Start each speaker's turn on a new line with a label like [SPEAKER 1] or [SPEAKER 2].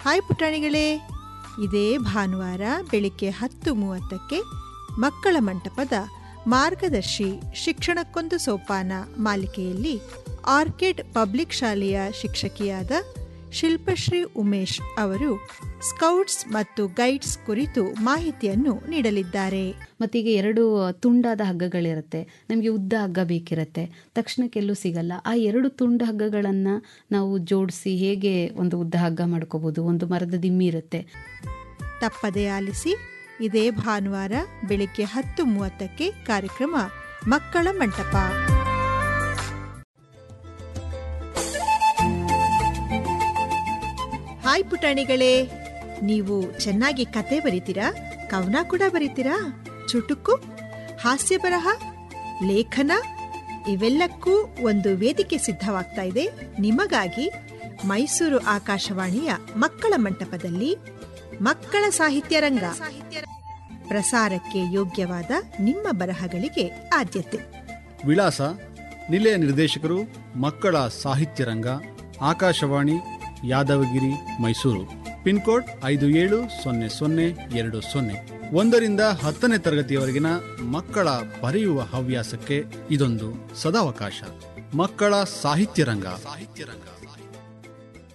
[SPEAKER 1] hi ಪುಟಾಣಿಗಳೇ ಇದೇ ಭಾನುವಾರ ಬೆಳಿಗ್ಗೆ ಹತ್ತು ಮೂವತ್ತಕ್ಕೆ ಮಕ್ಕಳ ಮಂಟಪದ ಮಾರ್ಗದರ್ಶಿ ಶಿಕ್ಷಣಕ್ಕೊಂದು ಸೋಪಾನ ಮಾಲಿಕೆಯಲ್ಲಿ ಆರ್ಕಿಡ್ ಪಬ್ಲಿಕ್ ಶಾಲೆಯ ಶಿಕ್ಷಕಿಯಾದ ಶಿಲ್ಪಶ್ರೀ ಉಮೇಶ್ ಅವರು ಸ್ಕೌಟ್ಸ್ ಮತ್ತು ಗೈಡ್ಸ್ ಕುರಿತು ಮಾಹಿತಿಯನ್ನು ನೀಡಲಿದ್ದಾರೆ
[SPEAKER 2] ಮತ್ತೀಗ ಎರಡು ತುಂಡಾದ ಹಗ್ಗಗಳಿರುತ್ತೆ ನಮಗೆ ಉದ್ದ ಹಗ್ಗ ಬೇಕಿರುತ್ತೆ ತಕ್ಷಣಕ್ಕೆಲ್ಲೂ ಸಿಗಲ್ಲ ಆ ಎರಡು ತುಂಡ ಹಗ್ಗಗಳನ್ನು ನಾವು ಜೋಡಿಸಿ ಹೇಗೆ ಒಂದು ಉದ್ದ ಹಗ್ಗ ಮಾಡ್ಕೋಬೋದು ಒಂದು ಮರದ ದಿಮ್ಮಿ ಇರುತ್ತೆ
[SPEAKER 1] ತಪ್ಪದೆ ಆಲಿಸಿ ಇದೇ ಭಾನುವಾರ ಬೆಳಿಗ್ಗೆ ಹತ್ತು ಮೂವತ್ತಕ್ಕೆ ಕಾರ್ಯಕ್ರಮ ಮಕ್ಕಳ ಮಂಟಪ ಹಾಯ್ ಪುಟಾಣಿಗಳೇ ನೀವು ಚೆನ್ನಾಗಿ ಕತೆ ಬರೀತೀರಾ ಕವನ ಕೂಡ ಬರೀತೀರಾ ಚುಟುಕು ಹಾಸ್ಯ ಬರಹ ಲೇಖನ ಇವೆಲ್ಲಕ್ಕೂ ಒಂದು ವೇದಿಕೆ ಸಿದ್ಧವಾಗ್ತಾ ಇದೆ ನಿಮಗಾಗಿ ಮೈಸೂರು ಆಕಾಶವಾಣಿಯ ಮಕ್ಕಳ ಮಂಟಪದಲ್ಲಿ ಮಕ್ಕಳ ಸಾಹಿತ್ಯ ರಂಗ ಪ್ರಸಾರಕ್ಕೆ ಯೋಗ್ಯವಾದ ನಿಮ್ಮ ಬರಹಗಳಿಗೆ ಆದ್ಯತೆ
[SPEAKER 3] ವಿಳಾಸ ನಿಲಯ ನಿರ್ದೇಶಕರು ಮಕ್ಕಳ ಸಾಹಿತ್ಯ ರಂಗ ಆಕಾಶವಾಣಿ ಯಾದವಗಿರಿ ಮೈಸೂರು ಪಿನ್ಕೋಡ್ ಐದು ಏಳು ಸೊನ್ನೆ ಸೊನ್ನೆ ಎರಡು ಸೊನ್ನೆ ಒಂದರಿಂದ ಹತ್ತನೇ ತರಗತಿಯವರೆಗಿನ ಮಕ್ಕಳ ಬರೆಯುವ ಹವ್ಯಾಸಕ್ಕೆ ಇದೊಂದು ಸದಾವಕಾಶ ಮಕ್ಕಳ ಸಾಹಿತ್ಯ ರಂಗ ಸಾಹಿತ್ಯ ರಂಗ